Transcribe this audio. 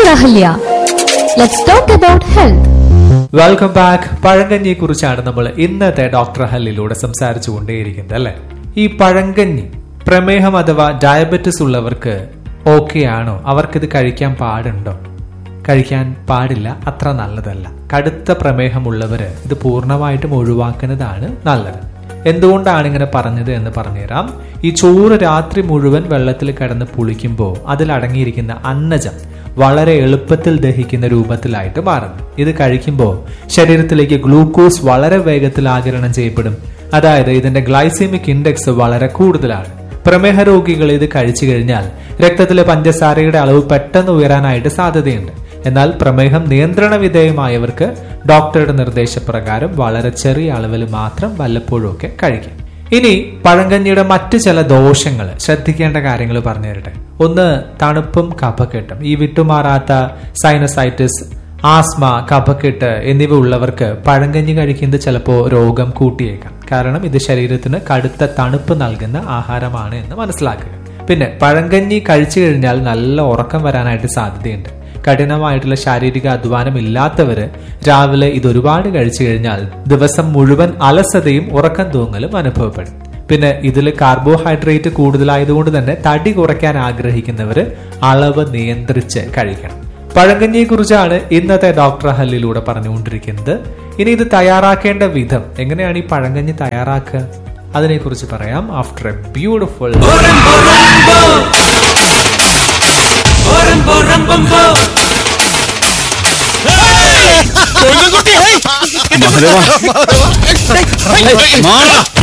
Dr. Ahalya. Let's talk about health. Welcome back പഴങ്കഞ്ഞിയെ കുറിച്ചാണ് നമ്മൾ ഇന്നത്തെ ഡോക്ടർ ഹല്ലിലൂടെ സംസാരിച്ചു കൊണ്ടേയിരിക്കുന്നത് അല്ലെ ഈ പഴങ്കഞ്ഞി പ്രമേഹം അഥവാ ഡയബറ്റിസ് ഉള്ളവർക്ക് ഓക്കെ ആണോ അവർക്കിത് കഴിക്കാൻ പാടുണ്ടോ കഴിക്കാൻ പാടില്ല അത്ര നല്ലതല്ല കടുത്ത പ്രമേഹമുള്ളവര് ഇത് പൂർണ്ണമായിട്ടും ഒഴിവാക്കുന്നതാണ് നല്ലത് എന്തുകൊണ്ടാണ് ഇങ്ങനെ പറഞ്ഞത് എന്ന് പറഞ്ഞുതരാം ഈ ചോറ് രാത്രി മുഴുവൻ വെള്ളത്തിൽ കിടന്ന് പുളിക്കുമ്പോൾ അതിൽ അടങ്ങിയിരിക്കുന്ന അന്നജം വളരെ എളുപ്പത്തിൽ ദഹിക്കുന്ന രൂപത്തിലായിട്ട് മാറുന്നു ഇത് കഴിക്കുമ്പോൾ ശരീരത്തിലേക്ക് ഗ്ലൂക്കോസ് വളരെ വേഗത്തിൽ ആകിരണം ചെയ്യപ്പെടും അതായത് ഇതിന്റെ ഗ്ലൈസീമിക് ഇൻഡെക്സ് വളരെ കൂടുതലാണ് പ്രമേഹ രോഗികൾ ഇത് കഴിച്ചു കഴിഞ്ഞാൽ രക്തത്തിലെ പഞ്ചസാരയുടെ അളവ് പെട്ടെന്ന് ഉയരാനായിട്ട് സാധ്യതയുണ്ട് എന്നാൽ പ്രമേഹം നിയന്ത്രണ വിധേയമായവർക്ക് ഡോക്ടറുടെ നിർദ്ദേശപ്രകാരം വളരെ ചെറിയ അളവിൽ മാത്രം വല്ലപ്പോഴും ഒക്കെ കഴിക്കാം ഇനി പഴങ്കഞ്ഞിയുടെ മറ്റു ചില ദോഷങ്ങൾ ശ്രദ്ധിക്കേണ്ട കാര്യങ്ങൾ പറഞ്ഞു തരട്ടെ ഒന്ന് തണുപ്പും കഫക്കെട്ടും ഈ വിട്ടുമാറാത്ത സൈനസൈറ്റിസ് ആസ്മ കഫക്കെട്ട് എന്നിവ ഉള്ളവർക്ക് പഴങ്കഞ്ഞി കഴിക്കുന്നത് ചിലപ്പോൾ രോഗം കൂട്ടിയേക്കാം കാരണം ഇത് ശരീരത്തിന് കടുത്ത തണുപ്പ് നൽകുന്ന ആഹാരമാണ് എന്ന് മനസ്സിലാക്കുക പിന്നെ പഴങ്കഞ്ഞി കഴിച്ചു കഴിഞ്ഞാൽ നല്ല ഉറക്കം വരാനായിട്ട് സാധ്യതയുണ്ട് കഠിനമായിട്ടുള്ള ശാരീരിക അധ്വാനം ഇല്ലാത്തവര് രാവിലെ ഇത് ഒരുപാട് കഴിച്ചു കഴിഞ്ഞാൽ ദിവസം മുഴുവൻ അലസതയും ഉറക്കം തൂങ്ങലും അനുഭവപ്പെടും പിന്നെ ഇതിൽ കാർബോഹൈഡ്രേറ്റ് കൂടുതലായതുകൊണ്ട് തന്നെ തടി കുറയ്ക്കാൻ ആഗ്രഹിക്കുന്നവര് അളവ് നിയന്ത്രിച്ച് കഴിക്കണം പഴങ്കഞ്ഞിയെ കുറിച്ചാണ് ഇന്നത്തെ ഡോക്ടർ ഹല്ലിലൂടെ പറഞ്ഞുകൊണ്ടിരിക്കുന്നത് ഇനി ഇത് തയ്യാറാക്കേണ്ട വിധം എങ്ങനെയാണ് ഈ പഴങ്കഞ്ഞി തയ്യാറാക്കുക അതിനെക്കുറിച്ച് പറയാം ആഫ്റ്റർ എ ബ്യൂട്ടിഫുൾ മഹദേവ മാറാ